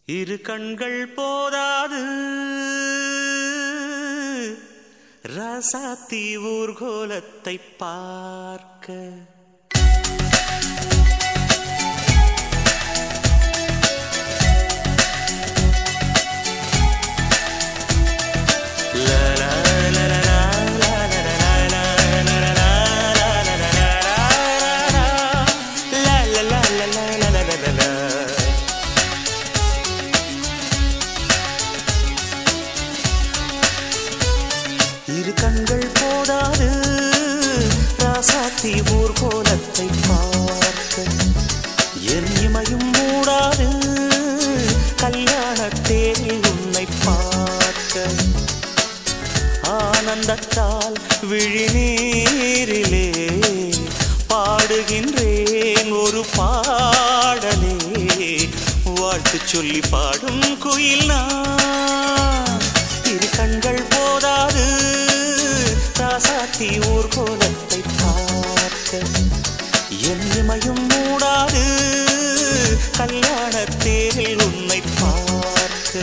இரு கண்கள் போதாது ரசாத்தி ஊர்கோலத்தை பார்க்க இரு கண்கள் போதாது ராசாத்தி ஊர்கோலத்தை பார்க்க என் இமையும் மூடாது கல்யாண தேரில் உன்னை பார்க்க ஆனந்தத்தால் விழிநீரிலே பாடுகின்றேன் ஒரு பாடலே வாழ்த்து சொல்லி பாடும் குயில் நான் இரு கண்கள் போதாது ராசாத்தி ஊர்கோலத்தை பார்க்க என் இமையும் மூடாது கல்யாண தேரில் உன்னை பார்க்க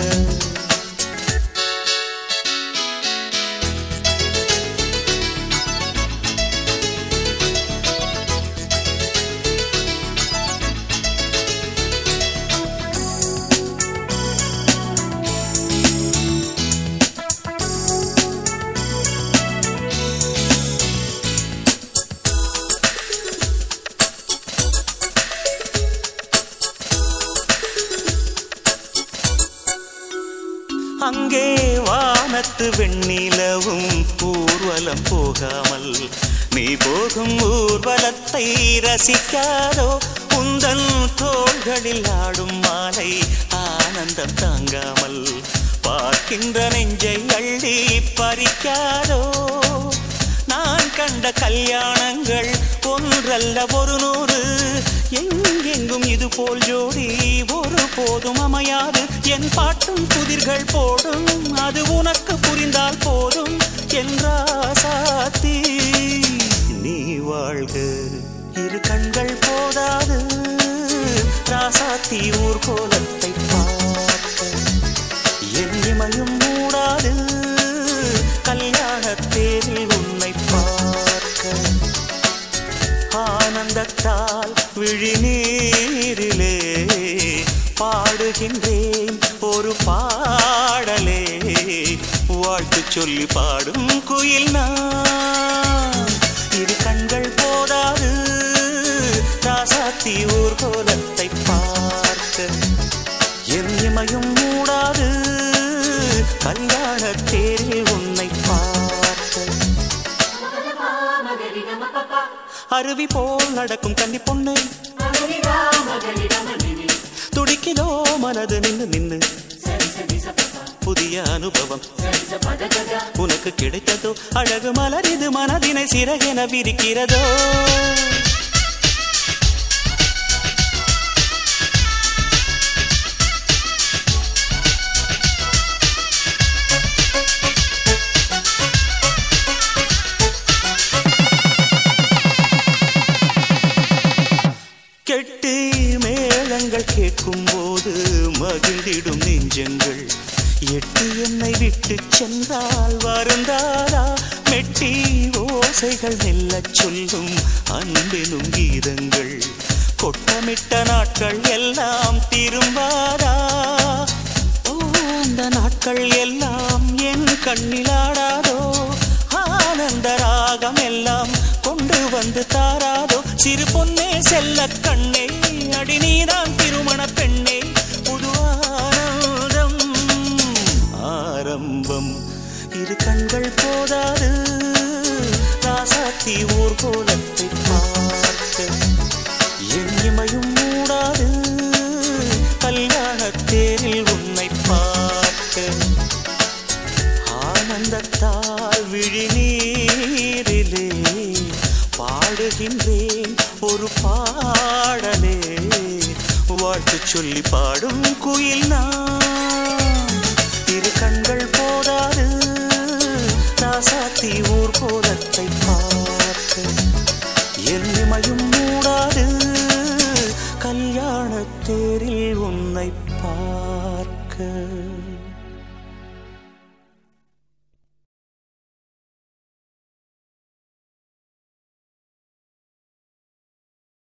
அங்கே வானத்து வெண்ணிலவும் ஊர்வலம் போகாமல் நீ போகும் ஊர்வலத்தை ரசிக்காதோ உந்தன் தோள்களில் ஆடும் மாலை ஆனந்தம் தாங்காமல் பார்க்கின்ற நெஞ்சை அள்ளி பறிக்காதோ நான் கண்ட கல்யாணங்கள் ஒன்றல்ல ஒரு நூறு எங்கெங்கும் இது போல் ஜோடி ஒரு போதும் அமையாது என் பாட்டும் புதிர்கள் போடும் அது உனக்கு புரிந்தால் போதும் என்றாசாத்தி நீ வாழ்க இரு கண்கள் போதாது ராசாத்தி ஊர்கோலத்தை பார்க்க என் இமையும் மூடாது கல்யாண தேரில் உன்னை பார்க்க ஆனந்தத்தால் விழிநீரிலே பாடுகின்றேன் ஒரு பாடலே வாழ்த்து சொல்லி பாடும் குயில் நான் இரு கண்கள் போதாது ராசாத்தி ஊர்கோலத்தை பார்க்க என் இமையும் மூடாது கல்யாண தேரில் உன்னை பார்க்க அருவி போல் நடக்கும் கன்னி பொண்ணு துடிக்கிதோ மனது நின்னு நின்னு புதிய அனுபவம் உனக்கு கிடைத்ததோ அழகு மலர் இது மனதினை சிறகென விரிக்கிறதோ கெட்டி மேளங்கள் கேட்கும் போது மகிழ்ந்திடும் நெஞ்சங்கள் எட்டி என்னை விட்டு சென்றால் வருந்தாரா மெட்டி ஓசைகள் மெல்லச் சொல்லும் அன்பெனும் கீதங்கள் கொட்டமிட்ட நாட்கள் எல்லாம் திரும்பாரா ஓ அந்த நாட்கள் எல்லாம் என் கண்ணிலாடாதோ ஆனந்த ராகம் எல்லாம் கொண்டு வந்து தாராதோ சிறு பொன்னே செல்ல கண்ணே அடி நீதான் திருமண பெண்ணே புது ஆனந்தம் ஆரம்பம் இரு கண்கள் போதாது ராசாத்தி ஊர்கோலத்தை பார்க்க என் இமையும் மூடாது கல்யாண தேரில் உன்னை பார்க்க ஆனந்தத்தால் விழிநீரிலே பாடுகின்றேன் ஒரு பாடலே வாழ்த்து சொல்லி பாடும் குயில் நான் இரு கண்கள் போதாது ராசாத்தி ஊர்கோலத்தை பார்க்க என் இமையும் மூடாது கல்யாண தேரில் உன்னை பார் பார்க்க